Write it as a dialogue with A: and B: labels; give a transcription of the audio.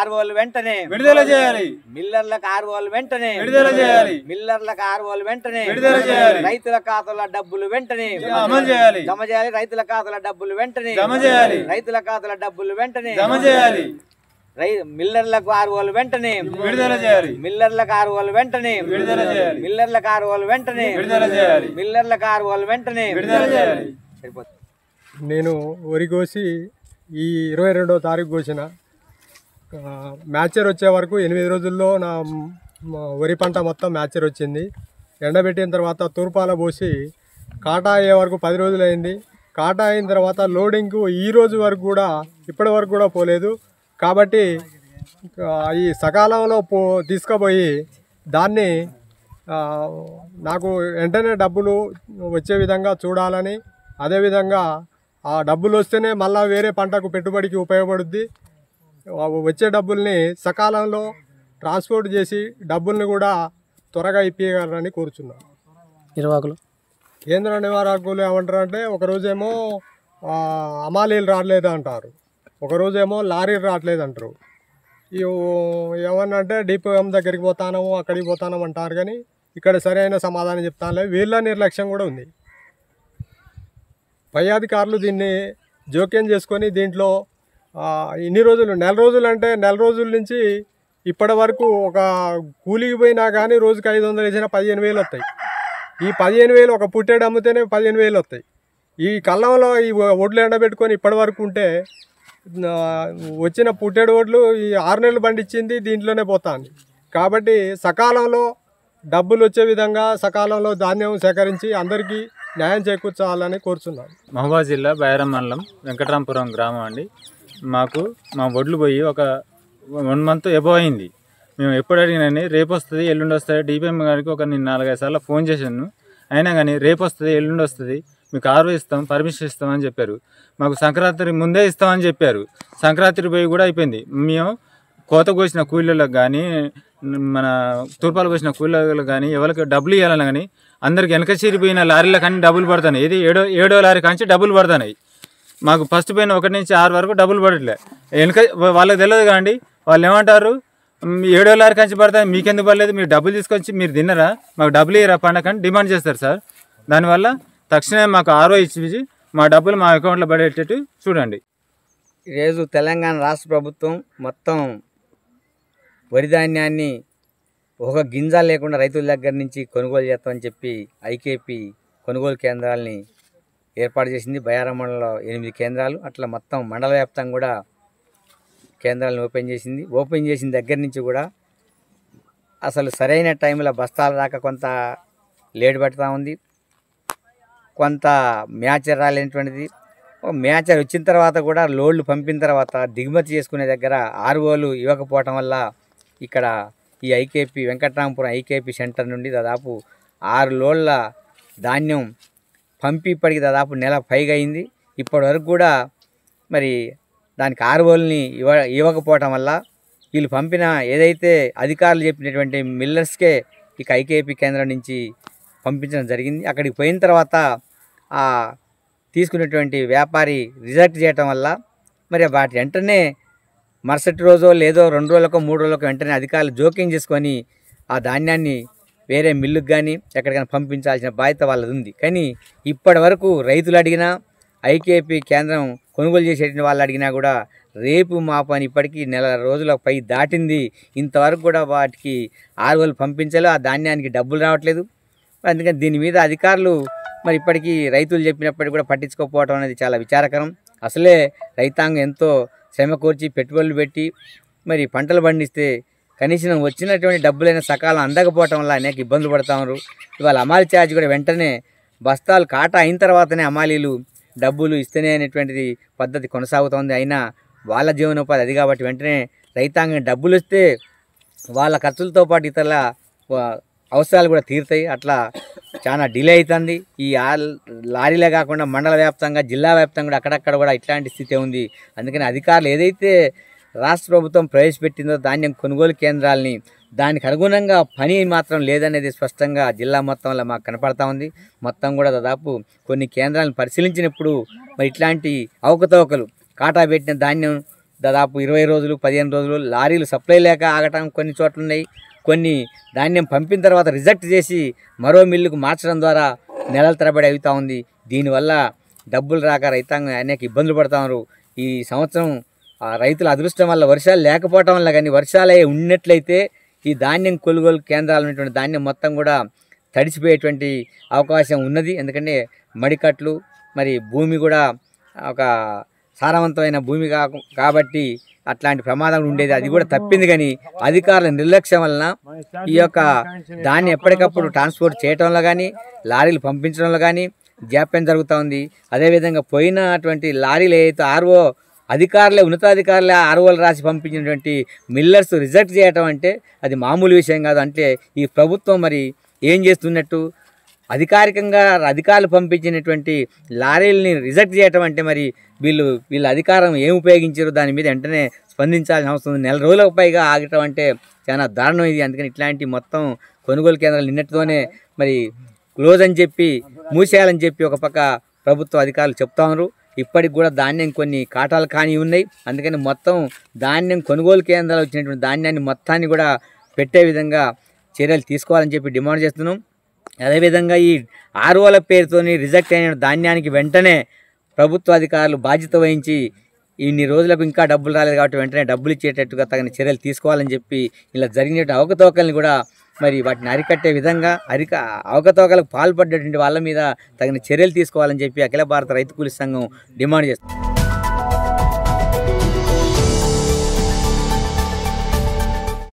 A: ఆర్వోలు వెంటనే
B: విడుదల చేయాలి
A: మిల్లర్లకు ఆర్వోలు వెంటనే
B: విడుదల చేయాలి
A: మిల్లర్లకు ఆర్వోలు వెంటనే
B: విడుదల చేయాలి.
A: రైతుల ఖాతాల డబ్బులు వెంటనే
B: అమలు చేయాలి
A: జమ చేయాలి రైతుల ఖాతాల డబ్బులు వెంటనే
B: జమ చేయాలి.
A: రైతుల ఖాతాల డబ్బులు వెంటనే
B: జమ చేయాలి
A: రై మిల్లర్లకు ఆర్వోలు వెంటనే
B: విడుదల చేయాలి
A: మిల్లర్లకు ఆర్వోలు వెంటనే
B: విడుదల చేయాలి.
A: మిల్లర్లకు ఆర్వోలు వెంటనే
B: విడుదల చేయాలి
A: మిల్లర్లకు ఆర్వోలు వెంటనే
B: విడుదల చేయాలి
A: సరిపోతుంది
C: నేను వరి కోసి ఈ ఇరవై రెండవ తారీఖు కోసిన ఆ, మ్యాచర్ వచ్చే వరకు ఎనిమిది రోజుల్లో నా మ, వరి పంట మొత్తం మ్యాచర్ వచ్చింది ఎండబెట్టిన తర్వాత తూర్పాల పోసి కాటా అయ్యే వరకు పది రోజులు అయింది కాటా అయిన తర్వాత లోడింగ్కు ఈ రోజు వరకు కూడా ఇప్పటి వరకు కూడా పోలేదు కాబట్టి ఆ, ఈ సకాలంలో పో తీసుకుపోయి దాన్ని ఆ, నాకు వెంటనే డబ్బులు వచ్చే విధంగా చూడాలని అదేవిధంగా ఆ డబ్బులు వస్తేనే మళ్ళీ వేరే పంటకు పెట్టుబడికి ఉపయోగపడుద్ది ఆ వచ్చే డబ్బుల్ని సకాలంలో ట్రాన్స్పోర్ట్ చేసి డబ్బుల్ని కూడా త్వరగా ఇప్పించగలరని కోరుచున్నాను
D: నిర్వాహకులు
C: కేంద్ర నివారకులు ఏమంటారు అంటే ఒకరోజేమో ఆ, అమాలీలు రావట్లేదు అంటారు ఒకరోజేమో లారీలు రావట్లేదు అంటారు ఇవి ఏమన్నంటే డిపిఎం దగ్గరికి పోతానము అక్కడికి పోతానం అంటారు కానీ ఇక్కడ సరైన సమాధానం చెప్తానులే వీళ్ళ నిర్లక్ష్యం కూడా ఉంది పై అధికారులు దీన్ని జోక్యం చేసుకొని దీంట్లో ఆ, ఇన్ని రోజులు నెల రోజులు అంటే నెల రోజుల నుంచి ఇప్పటి వరకు ఒక కూలికి పోయినా కానీ రోజుకి ఐదు వందలు వేసినా పదిహేను వేలు వస్తాయి ఈ పదిహేను వేలు ఒక పుట్టేడు అమ్మితేనే పదిహేను వేలు వస్తాయి ఈ కళ్ళంలో ఈ ఒడ్లు ఎండబెట్టుకొని ఇప్పటి వరకు ఉంటే ఆ, వచ్చిన పుట్టేడు ఒడ్లు ఈ ఆరు నెలలు పండించింది దీంట్లోనే పోతాంది కాబట్టి సకాలంలో డబ్బులు వచ్చే విధంగా సకాలంలో ధాన్యం సేకరించి అందరికీ న్యాయం చేకూర్చాలని కోరుచున్నాను
B: మహబూబాద్ జిల్లా బైరం మండలం వెంకటరాంపురం గ్రామం అండి మాకు మా వడ్లు పోయి ఒక వన్ మంత్ ఎబో అయింది మేము ఎప్పుడు అడిగినని రేపు వస్తుంది ఎల్లుండి వస్తుంది డిపిఎం గారికి ఒక నేను నాలుగైదు సార్లు ఫోన్ చేశాను అయినా కానీ రేపు వస్తుంది ఎల్లుండి వస్తుంది మీకు ఆరు ఇస్తాం పర్మిషన్ ఇస్తామని చెప్పారు మాకు సంక్రాంతి ముందే ఇస్తామని చెప్పారు సంక్రాంతి పోయి కూడా అయిపోయింది మేము కోత కోసిన కూలీలకు కానీ మన తూర్పాలు కోసిన కూలీలకు కానీ ఎవరికి డబ్బులు ఇవ్వాలన్నా కానీ అందరికి వెనక చీరిపోయిన లారీల కానీ డబ్బులు పడుతున్నాయి ఇది ఏడో ఏడో లారీ కాంచి డబ్బులు పడుతున్నాయి మాకు ఫస్ట్ పోయిన ఒకటి నుంచి ఆరు వరకు డబ్బులు పడట్లే వెనక వాళ్ళకి తెలియదు కాండి వాళ్ళు ఏమంటారు "మ్, ఏడో లారీ కంచి పడతాయి మీకెందుకు పడలేదు మీరు డబ్బులు తీసుకొచ్చి మీరు తిన్నరా మాకు డబ్బులు ఇయ్యరా పండగ అని డిమాండ్ చేస్తారు సార్ దానివల్ల తక్షణమే మాకు ఆరో ఇచ్చి మా డబ్బులు మా అకౌంట్లో పడేటట్టు చూడండి
A: ఈరోజు తెలంగాణ రాష్ట్ర ప్రభుత్వం మొత్తం వరి ధాన్యాన్ని ఒక గింజ లేకుండా రైతుల దగ్గర నుంచి కొనుగోలు చేస్తామని చెప్పి ఐకేపీ కొనుగోలు కేంద్రాలని ఏర్పాటు చేసింది బయారం మండలంలో ఎనిమిది కేంద్రాలు అట్లా మొత్తం మండల వ్యాప్తంగా కూడా కేంద్రాలను ఓపెన్ చేసింది ఓపెన్ చేసిన దగ్గర నుంచి కూడా అసలు సరైన టైంలో బస్తాలు రాక కొంత లేట్ పెడతా ఉంది కొంత మ్యాచర్ రాలేనటువంటిది ఓ మ్యాచర్ వచ్చిన తర్వాత కూడా లోడ్లు పంపిన తర్వాత దిగుమతి చేసుకునే దగ్గర ఆర్ఓలు ఇవ్వకపోవటం వల్ల ఇక్కడ ఈ ఐకేపీ వెంకట్రామపురం ఐకేపీ సెంటర్ నుండి దాదాపు ఆరు లోడ్ల ధాన్యం పంపి ఇప్పటికి దాదాపు నెల పైగా అయింది ఇప్పటి వరకు కూడా మరి దానికి ఆర్ఓల్ని ఇవ్వ ఇవ్వకపోవటం వల్ల వీళ్ళు పంపిన ఏదైతే అధికారులు చెప్పినటువంటి మిల్లర్స్కే ఇక ఐకేపీ కేంద్రం నుంచి పంపించడం జరిగింది అక్కడికి పోయిన తర్వాత ఆ తీసుకున్నటువంటి వ్యాపారి రిజెక్ట్ చేయటం వల్ల మరి వాటి వెంటనే మరుసటి రోజో లేదో రెండు రోజులకో మూడు రోజులకో వెంటనే అధికారులు జోక్యం చేసుకొని ఆ ధాన్యాన్ని వేరే మిల్లుకు కానీ ఎక్కడికైనా పంపించాల్సిన బాధ్యత వాళ్ళది ఉంది కానీ ఇప్పటి వరకు రైతులు అడిగినా ఐకేపీ కేంద్రం కొనుగోలు చేసేటువంటి వాళ్ళు అడిగినా కూడా రేపు మాపు అని ఇప్పటికీ నెల రోజుల పై దాటింది ఇంతవరకు కూడా వాటికి ఆరువలు పంపించాలి ఆ ధాన్యానికి డబ్బులు రావట్లేదు అందుకని దీని మీద అధికారులు మరి ఇప్పటికీ రైతులు చెప్పినప్పటికీ కూడా పట్టించుకోకపోవడం అనేది చాలా విచారకరం అసలే రైతాంగం ఎంతో శ్రమ కోర్చి పెట్టుబడులు పెట్టి మరి పంటలు పండిస్తే కనీసం వచ్చినటువంటి డబ్బులైన సకాలం అందకపోవటం వల్ల అనేక ఇబ్బందులు పడతా ఉన్నారు ఇవాళ అమాలి ఛార్జ్ కూడా వెంటనే బస్తాలు కాటా అయిన తర్వాతనే అమాలీలు డబ్బులు ఇస్తేనే అనేటువంటిది పద్ధతి కొనసాగుతోంది అయినా వాళ్ళ జీవనోపాధి అది కాబట్టి వెంటనే రైతాంగం డబ్బులు వస్తే వాళ్ళ ఖర్చులతో పాటు ఇతరుల వా- అవసరాలు కూడా తీరుతాయి అట్లా చాలా డిలే అవుతుంది ఈ ఆల్- లారీలే కాకుండా మండల వ్యాప్తంగా జిల్లా వ్యాప్తంగా కూడా అక్కడక్కడ కూడా ఇట్లాంటి స్థితి ఉంది అందుకని అధికారులు ఏదైతే రాష్ట్ర ప్రభుత్వం ప్రవేశపెట్టిందో ధాన్యం కొనుగోలు కేంద్రాలని దానికి అనుగుణంగా పని మాత్రం లేదనేది స్పష్టంగా జిల్లా మొత్తంలో మాకు కనపడతా ఉంది మొత్తం కూడా దాదాపు కొన్ని కేంద్రాలను పరిశీలించినప్పుడు మరి ఇట్లాంటి అవకతవకలు కాటా పెట్టిన ధాన్యం దాదాపు ఇరవై రోజులు పదిహేను రోజులు లారీలు సప్లై లేక ఆగటం కొన్ని చోట్ల ఉన్నాయి కొన్ని ధాన్యం పంపిన తర్వాత రిజెక్ట్ చేసి మరో మిల్లుకు మార్చడం ద్వారా నెలల తరబడి అవుతా ఉంది దీనివల్ల డబ్బులు రాక రైతాంగం అనేక ఇబ్బందులు పడతా ఉన్నారు ఈ సంవత్సరం ఆ రైతుల అదృష్టం వల్ల వర్షాలు లేకపోవటం వల్ల కానీ వర్షాలే ఉన్నట్లయితే ఈ ధాన్యం కొనుగోలు కేంద్రాలు ఉన్నటువంటి ధాన్యం మొత్తం కూడా తడిసిపోయేటువంటి అవకాశం ఉన్నది ఎందుకంటే మడికట్లు మరి భూమి కూడా ఒక సారవంతమైన భూమి కా కాబట్టి అట్లాంటి ప్రమాదం ఉండేది అది కూడా తప్పింది కానీ అధికారుల నిర్లక్ష్యం వలన ఈ యొక్క దాన్ని ఎప్పటికప్పుడు ట్రాన్స్పోర్ట్ చేయటంలో కానీ లారీలు పంపించడంలో కానీ జాప్యం జరుగుతూ ఉంది అదేవిధంగా పోయినటువంటి లారీలు ఏదైతే ఆర్ఓ అధికారులే ఉన్నతాధికారులే ఆర్ఓలు రాసి పంపించినటువంటి మిల్లర్స్ రిజెక్ట్ చేయటం అంటే అది మామూలు విషయం కాదు అంటే ఈ ప్రభుత్వం మరి ఏం చేస్తున్నట్టు అధికారికంగా అధికారులు పంపించినటువంటి లారీలని రిజెక్ట్ చేయటం అంటే మరి వీళ్ళు వీళ్ళ అధికారం ఏం ఉపయోగించారు దాని మీద వెంటనే స్పందించాల్సిన అవసరం ఉంది నెల రోజులకు పైగా ఆగటం అంటే చాలా దారుణం ఇది అందుకని ఇట్లాంటి మొత్తం కొనుగోలు కేంద్రాలు నిన్నటితోనే మరి క్లోజ్ అని చెప్పి మూసేయాలని చెప్పి ఒక పక్క ప్రభుత్వ అధికారులు చెప్తా ఉన్నారు ఇప్పటికి కూడా ధాన్యం కొన్ని కాటాలు కానీ ఉన్నాయి అందుకని మొత్తం ధాన్యం కొనుగోలు కేంద్రాలు వచ్చినటువంటి ధాన్యాన్ని మొత్తాన్ని కూడా పెట్టే విధంగా చర్యలు తీసుకోవాలని చెప్పి డిమాండ్ చేస్తున్నాం అదేవిధంగా ఈ ఆర్ఓల పేరుతోని రిజెక్ట్ అయిన ధాన్యానికి వెంటనే ప్రభుత్వ అధికారులు బాధ్యత వహించి ఇన్ని రోజులకు ఇంకా డబ్బులు రాలేదు కాబట్టి వెంటనే డబ్బులు ఇచ్చేటట్టుగా తగిన చర్యలు తీసుకోవాలని చెప్పి ఇలా జరిగిన అవకతవకల్ని కూడా మరి వాటిని అరికట్టే విధంగా అరిక అవకతవకలకు పాల్పడ్డటువంటి వాళ్ళ మీద తగిన చర్యలు తీసుకోవాలని చెప్పి అఖిల భారత రైతు కూలీ సంఘం డిమాండ్ చేస్తుంది